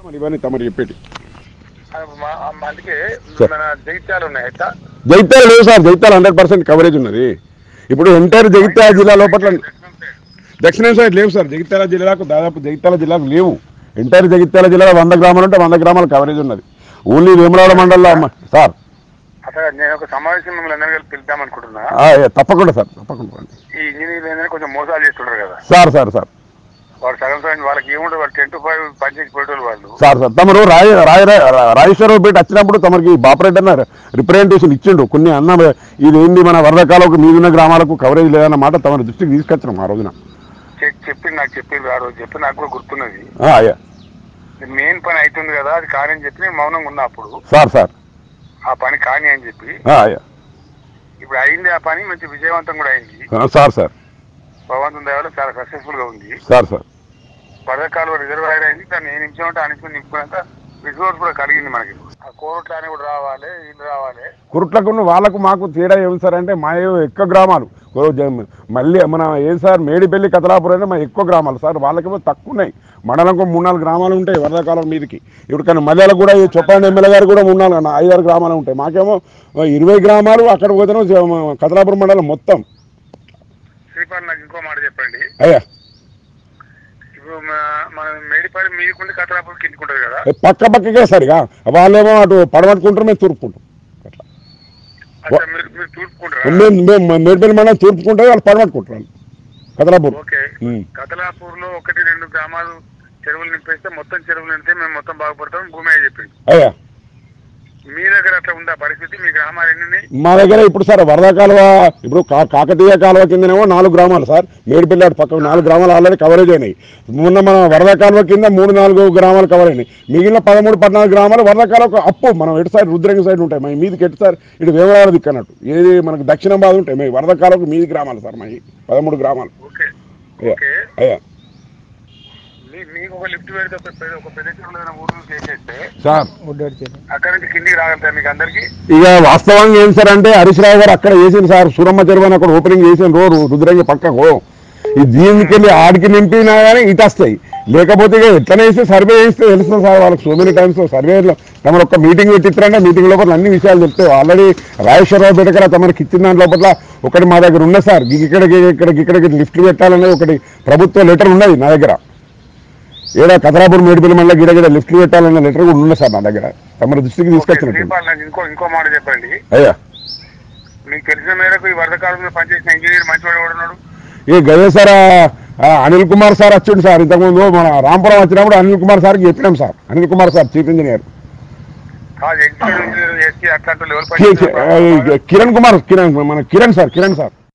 మరి ఇవన్నీ తమరు చెప్పేటి మా- అందుకే సార్. మన జగిత్యాలు ఉన్నాయి ఎట్లా జగిత్యాల లేవు sir Jagtial hundred percent coverage ఉన్నది ఇప్పుడు ఎంటైర్ జగిత్యాల జిల్లా లోపల దక్షిణ సైడ్ లేవు సార్ జగిత్యాల జిల్లాకు దాదాపు జగిత్యాల జిల్లాకు లేవు ఎంటైర్ జగిత్యాల జిల్లాలో వంద గ్రామాలు ఉంటే వంద గ్రామాల కవరేజ్ ఉన్నది ఓన్లీ వేములవాడ మండలంలో అమ్మ- సార్ అసలు నేను ఒక సమావేశం మిమ్మల్ని అందరికీ కలిపి పిలుద్దాం అనుకుంటున్నా ఆ, ఏ, తప్పకుండా సార్ తప్పకుండా రండి. ఈ ఇంజనీర్లు ఏంటంటే కొంచెం మోసాలు చేస్తుంటారు కదా సార్ సార్ సార్ వాళ్ళు సగం సగం వాళ్ళకి ఏముంటుంది వాళ్ళు టెన్ టు ఫైవ్ పనిచేసి పోయేటోళ్ళు వాళ్ళు సార్ సార్ తమరు రాయ రాయ రాజేశ్వరరావు పేట వచ్చినప్పుడు తమరికి బాపరేట్ అన్న రిప్రజెంటేషన్ ఇచ్చిండు కొన్ని అన్న ఇది ఏంది మన వరదకాలకు మీదున్న గ్రామాలకు కవరేజ్ లేదన్న మాట తమ దృష్టికి తీసుకొచ్చినాం ఆ రోజున చె- చెప్పి నాకు చెప్పింది ఆ రోజు చెప్పి నాకు కూడా గుర్తున్నది ఆ, అయ్యా మెయిన్ పని అవుతుంది కదా అది కాని అని చెప్పి నేను మౌనంగా ఉన్నా అప్పుడు సార్ సార్ ఆ పని కాని అని చెప్పి ఆ, అయ్యా ఇప్పుడు అయింది ఆ పని మంచి విజయవంతం కూడా అయింది ఆ, సార్ సార్ భగవంతుని దయవల్ల చాలా సక్సెస్ఫుల్ గా ఉంది సార్ సార్ పథకాలు రిజర్వాయర్ అయింది దాన్ని ఏ నిమిషం అంటే ఆ నిమిషం నింపుకున్నాక రిసోర్స్ కూడా కలిగింది మనకి ఆ కోరుట్లు అని కూడా రావాలి ఇల్లు రావాలి కురుట్లకు వాళ్ళకు మాకు తేడా ఏమి సార్ అంటే మా ఏవో ఎక్కువ గ్రామాలు ఓ జ- మళ్ళీ మన ఏం సార్ మేడిపల్లి కతలాపురం అంటే మా ఎక్కువ గ్రామాలు సార్ వాళ్ళకేమో తక్కువ ఉన్నాయి మండలంకు మూడు నాలుగు గ్రామాలు ఉంటాయి వరదకాలం మీదకి ఇప్పుడు కానీ మధ్యలో కూడా ఈ చొప్పాండి ఎమ్మెల్యే గారు కూడా మూడు నాలుగు ఐదారు గ్రామాలు ఉంటాయి మాకేమో ఇరవై గ్రామాలు అక్కడ పోతేనో జ- కతలాపురం మండలం మొత్తం శ్రీపాల్ నాకు ఇంకో మాట చెప్పండి అయ్యా ఇప్పుడు మా- మన మేడిపల్లి మీకుండి కథలాపూర్ కిందుకుంటది కదా పక్క పక్కకే సరిగా వాళ్ళేమో అటు పడమట్టుకుంటారు మేము తూర్పుకుంటాం అట్లా అట్లా మీరు మీరు చూసుకుంటారా మేము మేము మేడిపల్లి మండలం తూర్పుకుంటే వాళ్ళు పడమట్టుకుంటారు కతలాపూర్ ఓకే ఉమ్. కథలాపూర్ లో ఒకటి రెండు గ్రామాలు చెరువులు నింపేస్తే మొత్తం చెరువులు నింపితే మేము మొత్తం బాగుపడతాం భూమి అయ్యి చెప్పింది అయ్యా మీ దగ్గర అట్లా ఉందా పరిస్థితి మీ గ్రామాలు ఎన్ని ఉన్నాయి? మా దగ్గర ఇప్పుడు సార్ వరద కాలువ ఇప్పుడు కా- కాకతీయ కాలువ కిందనేమో నాలుగు గ్రామాలు సార్ మేడిపల్లి అటు పక్క నాలుగు గ్రామాలు ఆల్రెడీ కవరేజ్ అయినాయి మొన్న మన వరద కాలువ కింద మూడు నాలుగు గ్రామాలు కవర్ అయినాయి మిగిలిన పదమూడు పద్నాలుగు గ్రామాలు వరద కాలువ అప్పు మనం ఎటు సైడ్ రుద్రంగి సైడ్ ఉంటాయి మా మీదికి ఎటు సార్ ఇటు వేమరాడ దిక్కు అన్నట్టు ఏది మనకు దక్షిణ బాధ ఉంటాయి మీ వరద కాలువకు మీది గ్రామాలు సార్ మా పదమూడు గ్రామాలు ఓకే అయ్యా ఓకే అయ్యా మీ- మీకు ఒక లిఫ్ట్ పెడితే ఒక పెద్ద- ఒక పెద్ద చెరువులో ఏదైనా ఊరు నుంచి చేసేస్తే సార్ అక్కడ నుంచి కిందికి రాగలుగుతారు మీకు అందరికి ఇక వాస్తవంగా ఏం సార్ అంటే హరీష్ రావు గారు అక్కడ వేసింది సార్ సూరమ్మ చెరువు అని అక్కడ ఓపెనింగ్ చేసిన రోజు రుద్రంగి పక్కకు ఈ దీనికి వెళ్ళి ఆడికి నింపినా కానీ ఇటు వస్తాయి లేకపోతే ఇక ఎట్లనే వేస్తే సర్వే చేస్తే తెలుస్తుంది సార్ వాళ్ళకి సో మెనీ టైమ్స్ సర్వేలో తమరు ఒక మీటింగ్ పెట్టిస్తారంటే మీటింగ్ లోపల అన్ని విషయాలు చెప్తాయి ఆల్రెడీ రాజేశ్వరరావు బిడ్డకర తమరికి ఇచ్చిన దాని లోపల ఒకటి మా దగ్గర ఉన్నది సార్ ఇక్కడికి ఇక్కడికి ఇక్కడికి లిఫ్ట్ పెట్టాలనేది ఒకటి ప్రభుత్వ లెటర్ ఉన్నది నా దగ్గర ఏడా కథరాపూర్ మేడిపల్లి మళ్ళీ గిడ గిడ లిఫ్ట్ పెట్టాలన్న లెటర్ కూడా ఉన్నది సార్ నా దగ్గర తమ దృష్టికి తీసుకొచ్చినట్టు శ్రీపాల్ నాకు ఇంకో ఇంకో మాట చెప్పండి అయ్యా మీకు తెలిసిన మేరకు ఈ వరద కాలంలో పనిచేసిన ఇంజనీర్ మంచివాడు కూడా ఉన్నాడు ఈ గదే సార్ ఆ, అనిల్ కుమార్ సార్ వచ్చిండు సార్ ఇంతకుముందు మన రాంపురం వచ్చినప్పుడు అనిల్ కుమార్ సార్కి చెప్పినాం sir Anil Kumar sir chief engineer కాదు ఎగ్జిక్యూటివ్ ఇంజనీర్ ఎస్సీ అట్లాంటి లెవెల్ కి- కి- పని ఆ, కిరణ్ కుమార్ కిరణ్ మన కిరణ్ సార్ కిరణ్ సార్